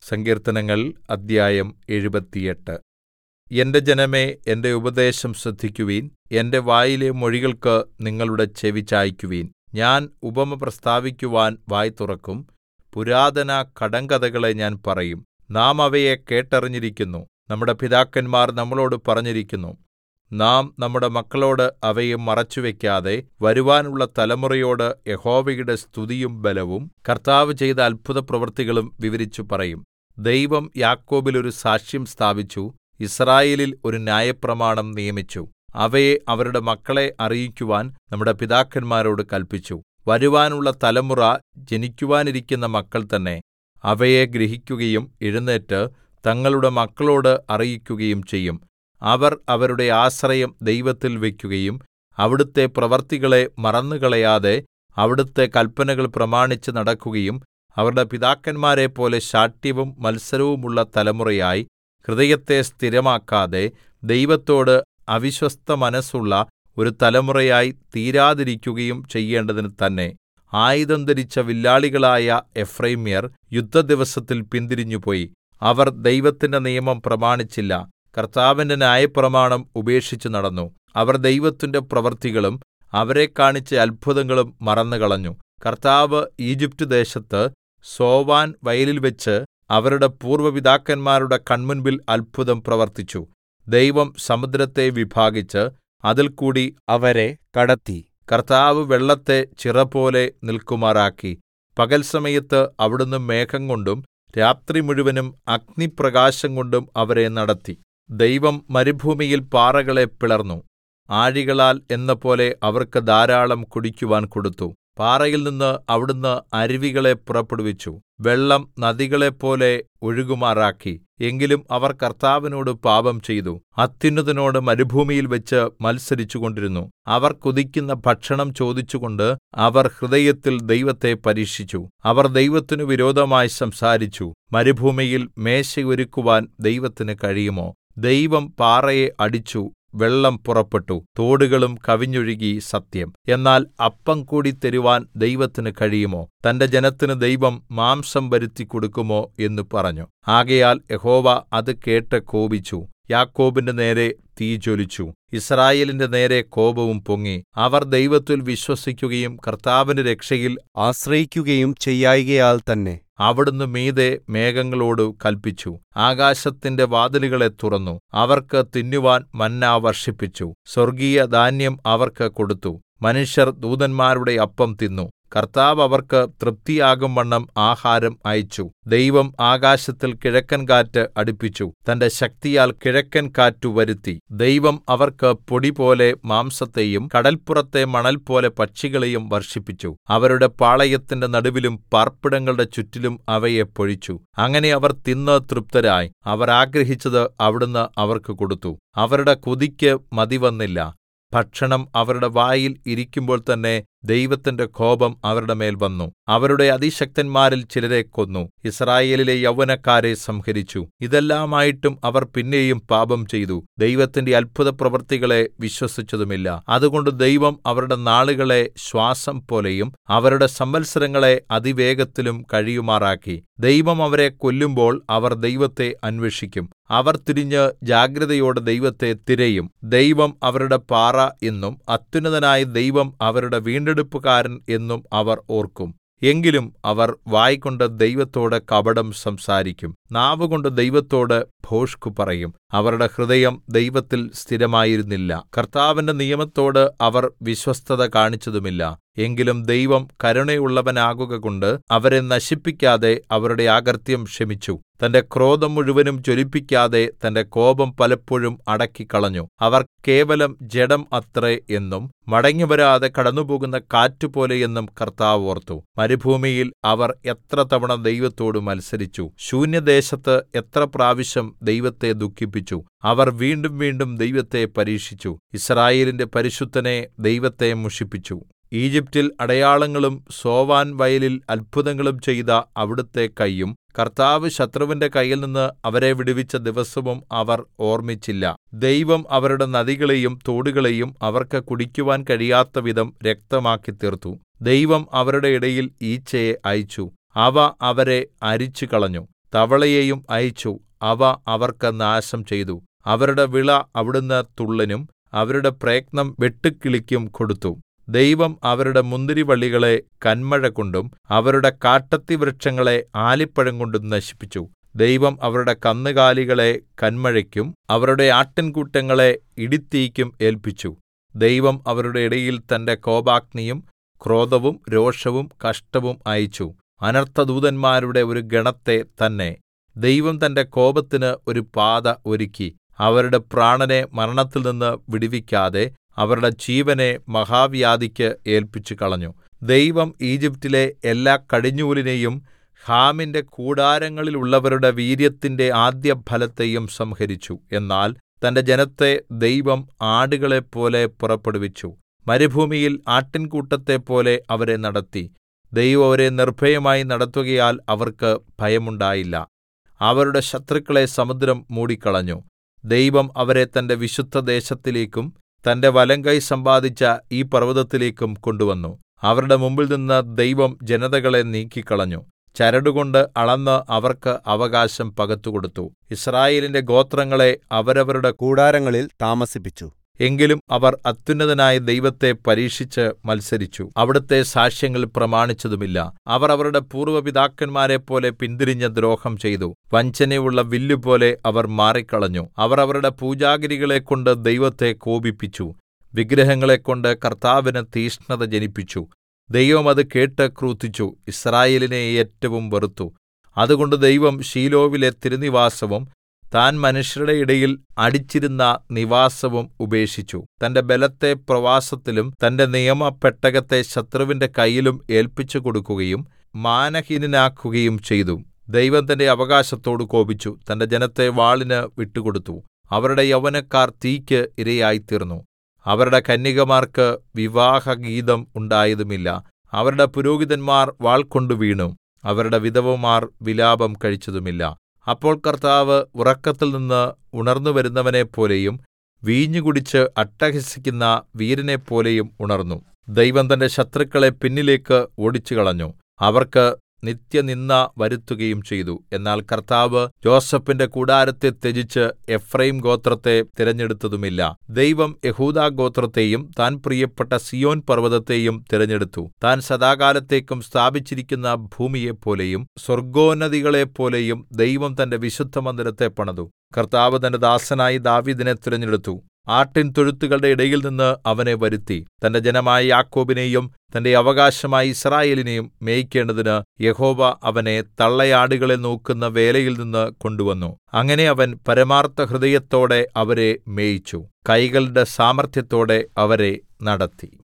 സങ്കീർത്തനങ്ങൾ അദ്ധ്യായം എഴുപത്തിയെട്ട് എന്റെ ജനമേ എന്റെ ഉപദേശം ശ്രദ്ധിക്കുവിൻ എന്റെ വായിലെ മൊഴികൾക്ക് നിങ്ങളുടെ ചെവി ചായിക്കുവിൻ ഞാൻ ഉപമ പ്രസ്താവിക്കുവാൻ വായ് തുറക്കും പുരാതന കടങ്കഥകളെ ഞാൻ പറയും നാം അവയെ കേട്ടറിഞ്ഞിരിക്കുന്നു നമ്മുടെ പിതാക്കന്മാർ നമ്മളോട് പറഞ്ഞിരിക്കുന്നു നാം നമ്മുടെ മക്കളോട് അവയെ മറച്ചുവെക്കാതെ വരുവാനുള്ള തലമുറയോട് യഹോവയുടെ സ്തുതിയും ബലവും കർത്താവ് ചെയ്ത അത്ഭുതപ്രവൃത്തികളും വിവരിച്ചു പറയും ദൈവം യാക്കോബിൽ ഒരു സാക്ഷ്യം സ്ഥാപിച്ചു യിസ്രായേലിൽ ഒരു ന്യായപ്രമാണം നിയമിച്ചു അവയെ അവരുടെ മക്കളെ അറിയിക്കുവാൻ നമ്മുടെ പിതാക്കന്മാരോട് കല്പിച്ചു വരുവാനുള്ള തലമുറ ജനിക്കുവാനിരിക്കുന്ന മക്കൾ തന്നെ അവയെ ഗ്രഹിക്കുകയും എഴുന്നേറ്റ് തങ്ങളുടെ മക്കളോട് അറിയിക്കുകയും ചെയ്യും അവർ അവരുടെ ആശ്രയം ദൈവത്തിൽ വയ്ക്കുകയും അവിടുത്തെ പ്രവൃത്തികളെ മറന്നുകളയാതെ അവിടുത്തെ കല്പനകൾ പ്രമാണിച്ച് നടക്കുകയും അവരുടെ പിതാക്കന്മാരെപ്പോലെ ശാഠ്യവും മത്സരവുമുള്ള തലമുറയായി ഹൃദയത്തെ സ്ഥിരമാക്കാതെ ദൈവത്തോട് അവിശ്വസ്തമനസ്സുള്ള ഒരു തലമുറയായി തീരാതിരിക്കുകയും ചെയ്യേണ്ടതിന് തന്നെ ആയുധം ധരിച്ച വില്ലാളികളായ എഫ്രയീമ്യർ യുദ്ധദിവസത്തിൽ പിന്തിരിഞ്ഞുപോയി അവർ ദൈവത്തിന്റെ നിയമം പ്രമാണിച്ചില്ല കർത്താവിന്റെ ന്യായപ്രമാണം ഉപേക്ഷിച്ചു നടന്നു അവർ ദൈവത്തിന്റെ പ്രവൃത്തികളും അവരെ കാണിച്ച അത്ഭുതങ്ങളും മറന്നുകളഞ്ഞു കർത്താവ് ഈജിപ്റ്റ് ദേശത്ത് സോവാൻ വയലിൽവെച്ച് അവരുടെ പൂർവ്വ പിതാക്കന്മാരുടെ കൺമുൻപിൽ അത്ഭുതം പ്രവർത്തിച്ചു ദൈവം സമുദ്രത്തെ വിഭാഗിച്ച് അതിൽകൂടി അവരെ കടത്തി കർത്താവ് വെള്ളത്തെ ചിറപോലെ നിൽക്കുമാറാക്കി പകൽ സമയത്ത് അവിടുന്ന് മേഘംകൊണ്ടും രാത്രി മുഴുവനും അഗ്നിപ്രകാശംകൊണ്ടും അവരെ നടത്തി ദൈവം മരുഭൂമിയിൽ പാറകളെ പിളർന്നു ആഴികളാൽ എന്നപോലെ അവർക്ക് ധാരാളം കുടിക്കുവാൻ കൊടുത്തു പാറയിൽനിന്ന് അവിടുന്ന് അരുവികളെ പുറപ്പെടുവിച്ചു വെള്ളം നദികളെപ്പോലെ ഒഴുകുമാറാക്കി എങ്കിലും അവർ കർത്താവിനോട് പാപം ചെയ്തു അത്യുന്നതനോട് മരുഭൂമിയിൽ വെച്ച് മത്സരിച്ചുകൊണ്ടിരുന്നു അവർ കൊതിക്കുന്ന ഭക്ഷണം ചോദിച്ചുകൊണ്ട് അവർ ഹൃദയത്തിൽ ദൈവത്തെ പരീക്ഷിച്ചു അവർ ദൈവത്തിനു വിരോധമായി സംസാരിച്ചു മരുഭൂമിയിൽ മേശയൊരുക്കുവാൻ ദൈവത്തിന് കഴിയുമോ ദൈവം പാറയെ അടിച്ചു വെള്ളം പുറപ്പെട്ടു തോടുകളും കവിഞ്ഞൊഴുകി സത്യം എന്നാൽ അപ്പം കൂടി തരുവാൻ ദൈവത്തിന് കഴിയുമോ തന്റെ ജനത്തിന് ദൈവം മാംസം വരുത്തി കൊടുക്കുമോ എന്ന് പറഞ്ഞു ആകയാൽ യഹോവ അത് കേട്ട് കോപിച്ചു യാക്കോബിന്റെ നേരെ തീ ജ്വലിച്ചു യിസ്രായേലിന്റെ നേരെ കോപവും പൊങ്ങി അവർ ദൈവത്തിൽ വിശ്വസിക്കുകയും കർത്താവിന്റെ രക്ഷയിൽ ആശ്രയിക്കുകയും ചെയ്യായ്കയാൽ തന്നെ അവിടുന്ന് മീതെ മേഘങ്ങളോട് കല്പിച്ചു ആകാശത്തിന്റെ വാതിലുകളെ തുറന്നു അവർക്ക് തിന്നുവാൻ മന്ന വർഷിപ്പിച്ചു സ്വർഗീയ ധാന്യം അവർക്ക് കൊടുത്തു മനുഷ്യർ ദൂതന്മാരുടെ അപ്പം തിന്നു കർത്താവ് അവർക്ക് തൃപ്തിയാകുംവണ്ണം ആഹാരം അയച്ചു ദൈവം ആകാശത്തിൽ കിഴക്കൻ കാറ്റ് അടിപ്പിച്ചു തന്റെ ശക്തിയാൽ കിഴക്കൻ കാറ്റു വരുത്തി ദൈവം അവർക്ക് പൊടിപോലെ മാംസത്തെയും കടൽപ്പുറത്തെ മണൽപോലെ പക്ഷികളെയും വർഷിപ്പിച്ചു അവരുടെ പാളയത്തിന്റെ നടുവിലും പാർപ്പിടങ്ങളുടെ ചുറ്റിലും അവയെ പൊഴിച്ചു അങ്ങനെ അവർ തിന്ന് തൃപ്തരായി അവർ ആഗ്രഹിച്ചത് അവിടുന്ന് അവർക്ക് കൊടുത്തു അവരുടെ കൊതിക്ക് മതിവന്നില്ല ഭക്ഷണം അവരുടെ വായിൽ ഇരിക്കുമ്പോൾ തന്നെ ദൈവത്തിന്റെ കോപം അവരുടെ മേൽ വന്നു അവരുടെ അതിശക്തന്മാരിൽ ചിലരെ കൊന്നു യിസ്രായേലിലെ യൗവനക്കാരെ സംഹരിച്ചു ഇതെല്ലാമായിട്ടും അവർ പിന്നെയും പാപം ചെയ്തു ദൈവത്തിന്റെ അത്ഭുത പ്രവൃത്തികളെ വിശ്വസിച്ചതുമില്ല അതുകൊണ്ട് ദൈവം അവരുടെ നാളുകളെ ശ്വാസം പോലെയും അവരുടെ സംവത്സരങ്ങളെ അതിവേഗത്തിലും കഴിയുമാറാക്കി ദൈവം അവരെ കൊല്ലുമ്പോൾ അവർ ദൈവത്തെ അന്വേഷിക്കും അവർ തിരിഞ്ഞ് ജാഗ്രതയോടെ ദൈവത്തെ തിരയും ദൈവം അവരുടെ പാറ എന്നും അത്യുന്നതനായ ദൈവം അവരുടെ വീണ്ടെടുപ്പുകാരൻ എന്നും അവർ ഓർക്കും എങ്കിലും അവർ വായ്കൊണ്ട് ദൈവത്തോട് കപടം സംസാരിക്കും നാവുകൊണ്ട് ദൈവത്തോട് ഭോഷ്കു പറയും അവരുടെ ഹൃദയം ദൈവത്തിൽ സ്ഥിരമായിരുന്നില്ല കർത്താവിന്റെ നിയമത്തോട് അവർ വിശ്വസ്തത കാണിച്ചതുമില്ല എങ്കിലും ദൈവം കരുണയുള്ളവനാകുകകൊണ്ട് അവരെ നശിപ്പിക്കാതെ അവരുടെ അകൃത്യം ക്ഷമിച്ചു തന്റെ ക്രോധം മുഴുവനും ജ്വലിപ്പിക്കാതെ തന്റെ കോപം പലപ്പോഴും അടക്കിക്കളഞ്ഞു അവർ കേവലം ജഡം അത്രേ എന്നും മടങ്ങിവരാതെ കടന്നുപോകുന്ന കാറ്റുപോലെ എന്നും കർത്താവ് ഓർത്തു മരുഭൂമിയിൽ അവർ എത്ര തവണ ദൈവത്തോട് മത്സരിച്ചു ശൂന്യദേശത്ത് എത്ര പ്രാവശ്യം ദൈവത്തെ ദുഃഖിപ്പിച്ചു അവർ വീണ്ടും വീണ്ടും ദൈവത്തെ പരീക്ഷിച്ചു യിസ്രായേലിന്റെ പരിശുദ്ധനെ ദൈവത്തെ മുഷിപ്പിച്ചു ഈജിപ്റ്റിൽ അടയാളങ്ങളും സോവാൻ വയലിൽ അത്ഭുതങ്ങളും ചെയ്ത അവിടുത്തെ കയ്യും കർത്താവ് ശത്രുവിന്റെ കയ്യിൽനിന്ന് അവരെ വിടുവിച്ച ദിവസവും അവർ ഓർമ്മിച്ചില്ല ദൈവം അവരുടെ നദികളെയും തോടുകളെയും അവർക്ക് കുടിക്കുവാൻ കഴിയാത്തവിധം രക്തമാക്കിത്തീർത്തു ദൈവം അവരുടെ ഇടയിൽ ഈച്ചയെ അയച്ചു അവ അവരെ അരിച്ചുകളഞ്ഞു തവളയെയും അയച്ചു അവ അവർക്ക് നാശം ചെയ്തു അവരുടെ വിള അവിടുന്ന് തുള്ളനും അവരുടെ പ്രയത്നം വെട്ടുക്കിളിക്കും കൊടുത്തു ദൈവം അവരുടെ മുന്തിരിവള്ളികളെ കന്മഴകൊണ്ടും അവരുടെ കാട്ടത്തിവൃക്ഷങ്ങളെ ആലിപ്പഴം കൊണ്ടും നശിപ്പിച്ചു ദൈവം അവരുടെ കന്നുകാലികളെ കന്മഴയ്ക്കും അവരുടെ ആട്ടിൻകൂട്ടങ്ങളെ ഇടിത്തീയ്ക്കും ഏല്പിച്ചു ദൈവം അവരുടെ ഇടയിൽ തന്റെ കോപാഗ്നിയും ക്രോധവും രോഷവും കഷ്ടവും അയച്ചു അനർത്ഥദൂതന്മാരുടെ ഒരു ഗണത്തെ തന്നെ ദൈവം തന്റെ കോപത്തിന് ഒരു പാത ഒരുക്കി അവരുടെ പ്രാണനെ മരണത്തിൽനിന്ന് വിടുവിക്കാതെ അവരുടെ ജീവനെ മഹാവ്യാധിക്ക് ഏല്പിച്ചു കളഞ്ഞു ദൈവം ഈജിപ്റ്റിലെ എല്ലാ കടിഞ്ഞൂലിനെയും ഹാമിന്റെ കൂടാരങ്ങളിലുള്ളവരുടെ വീര്യത്തിന്റെ ആദ്യഫലത്തെയും സംഹരിച്ചു എന്നാൽ തന്റെ ജനത്തെ ദൈവം ആടുകളെപ്പോലെ പുറപ്പെടുവിച്ചു മരുഭൂമിയിൽ ആട്ടിൻകൂട്ടത്തെപ്പോലെ അവരെ നടത്തി ദൈവം അവരെ നിർഭയമായി നടത്തുകയാൽ അവർക്ക് ഭയമുണ്ടായില്ല അവരുടെ ശത്രുക്കളെ സമുദ്രം മൂടിക്കളഞ്ഞു ദൈവം അവരെ തന്റെ വിശുദ്ധദേശത്തിലേക്കും തന്റെ വലങ്കൈ സമ്പാദിച്ച ഈ പർവ്വതത്തിലേക്കും കൊണ്ടുവന്നു അവരുടെ മുമ്പിൽനിന്ന് ദൈവം ജനതകളെ നീക്കിക്കളഞ്ഞു ചരടുകൊണ്ട് അളന്ന് അവർക്ക് അവകാശം പകത്തുകൊടുത്തു യിസ്രായേലിന്റെ ഗോത്രങ്ങളെ അവരവരുടെ കൂടാരങ്ങളിൽ താമസിപ്പിച്ചു എങ്കിലും അവർ അത്യുന്നതനായ ദൈവത്തെ പരീക്ഷിച്ച് മത്സരിച്ചു അവിടുത്തെ സാക്ഷ്യങ്ങൾ പ്രമാണിച്ചതുമില്ല അവർ അവരുടെ പൂർവ്വ പിതാക്കന്മാരെപ്പോലെ പിന്തിരിഞ്ഞ് ദ്രോഹം ചെയ്തു വഞ്ചനയുള്ള വില്ലുപോലെ അവർ മാറിക്കളഞ്ഞു അവർ അവരുടെ പൂജാഗിരികളെക്കൊണ്ട് ദൈവത്തെ കോപിപ്പിച്ചു വിഗ്രഹങ്ങളെക്കൊണ്ട് കർത്താവിന് തീഷ്ണത ജനിപ്പിച്ചു ദൈവം അത് കേട്ട് ക്രുദ്ധിച്ചു യിസ്രായേലിനെ ഏറ്റവും വെറുത്തു അതുകൊണ്ട് ദൈവം ശീലോവിലെ തിരുനിവാസവും താൻ മനുഷ്യരുടെ ഇടയിൽ അടിച്ചിരുന്ന നിവാസവും ഉപേക്ഷിച്ചു തന്റെ ബലത്തെ പ്രവാസത്തിലും തന്റെ നിയമപെട്ടകത്തെ ശത്രുവിന്റെ കയ്യിലും ഏല്പിച്ചു കൊടുക്കുകയും മാനഹീനനാക്കുകയും ചെയ്തു ദൈവം തന്റെ അവകാശത്തോട് കോപിച്ചു തന്റെ ജനത്തെ വാളിന് വിട്ടുകൊടുത്തു അവരുടെ യൗവനക്കാർ തീയ്ക്ക് ഇരയായിത്തീർന്നു അവരുടെ കന്യകമാർക്ക് വിവാഹഗീതം ഉണ്ടായതുമില്ല അവരുടെ പുരോഹിതന്മാർ വാൾകൊണ്ടു വീണു അവരുടെ വിധവമാർ വിലാപം കഴിച്ചതുമില്ല അപ്പോൾ കർത്താവ് ഉറക്കത്തിൽനിന്ന് ഉണർന്നുവരുന്നവനെപ്പോലെയും വീഞ്ഞു കുടിച്ച് അട്ടഹസിക്കുന്ന വീരനെപ്പോലെയും ഉണർന്നു ദൈവം തന്റെ ശത്രുക്കളെ പിന്നിലേക്ക് ഓടിച്ചുകളഞ്ഞു അവർക്ക് നിത്യനിന്ദ വരുത്തുകയും ചെയ്തു എന്നാൽ കർത്താവ് യോസേഫിന്റെ കൂടാരത്തെ ത്യജിച്ച് എഫ്രയീം ഗോത്രത്തെ തിരഞ്ഞെടുത്തതുമില്ല ദൈവം യെഹൂദാ ഗോത്രത്തെയും താൻ പ്രിയപ്പെട്ട സീയോൻ പർവ്വതത്തെയും തിരഞ്ഞെടുത്തു താൻ സദാകാലത്തേക്കും സ്ഥാപിച്ചിരിക്കുന്ന ഭൂമിയെപ്പോലെയും സ്വർഗ്ഗോന്നതികളെപ്പോലെയും ദൈവം തന്റെ വിശുദ്ധമന്ദിരത്തെ പണിതു കർത്താവ് തന്റെ ദാസനായ ദാവീദിനെ തിരഞ്ഞെടുത്തു ആട്ടിൻ തൊഴുത്തുകളുടെ ഇടയിൽ നിന്ന് അവനെ വരുത്തി തന്റെ ജനമായ യാക്കോബിനെയും തന്റെ അവകാശമായ യിസ്രായേലിനെയും മേയിക്കേണ്ടതിന് യഹോവ അവനെ തള്ളയാടുകളെ നോക്കുന്ന വേലയിൽ നിന്ന് കൊണ്ടുവന്നു അങ്ങനെ അവൻ പരമാർത്ഥ ഹൃദയത്തോടെ അവരെ മേയിച്ചു കൈകളുടെ സാമർത്ഥ്യത്തോടെ അവരെ നടത്തി